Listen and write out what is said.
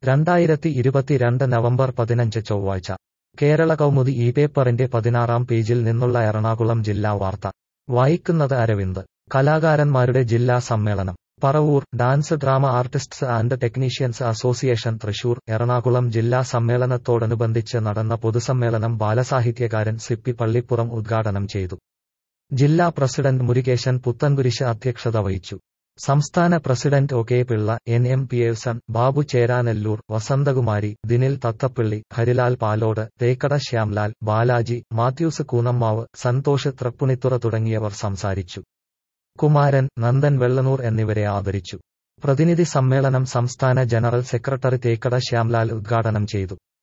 രണ്ടായിരത്തി ഇരുപത്തിരണ്ട് നവംബർ പതിനഞ്ച് ചൊവ്വാഴ്ച കേരള കൗമുദി ഈ പേപ്പറിന്റെ പതിനാറാം പേജിൽ നിന്നുള്ള എറണാകുളം ജില്ലാ വാർത്ത വായിക്കുന്നത് അരവിന്ദ് കലാകാരന്മാരുടെ ജില്ലാ സമ്മേളനം Paravur dance drama artists and technicians association Thrissur Ernakulam ജില്ലാ സമ്മേളനത്തോടനുബന്ധിച്ച് നടന്ന പൊതുസമ്മേളനം ബാലസാഹിത്യകാരൻ സിപ്പി പള്ളിപ്പുറം ഉദ്ഘാടനം ചെയ്തു ജില്ലാ പ്രസിഡന്റ് മുരുകേശൻ പുത്തൻകുരിശ് അധ്യക്ഷത വഹിച്ചു സംസ്ഥാന president O K Pillai N M Pearson Babu Cheranallur Vasanthakumari Dinil Thathappilly Harilal Palode Thekkada Shyamlal Balaji Mathews Koonammavu Santhosh Tripunithura തുടങ്ങിയവർ സംസാരിച്ചു കുമാരൻ നന്ദൻ വെള്ളനൂർ എന്നിവരെ ആദരിച്ചു പ്രതിനിധി സമ്മേളനം സംസ്ഥാന ജനറൽ സെക്രട്ടറി തേക്കട ശ്യാംലാൽ ഉദ്ഘാടനം ചെയ്തു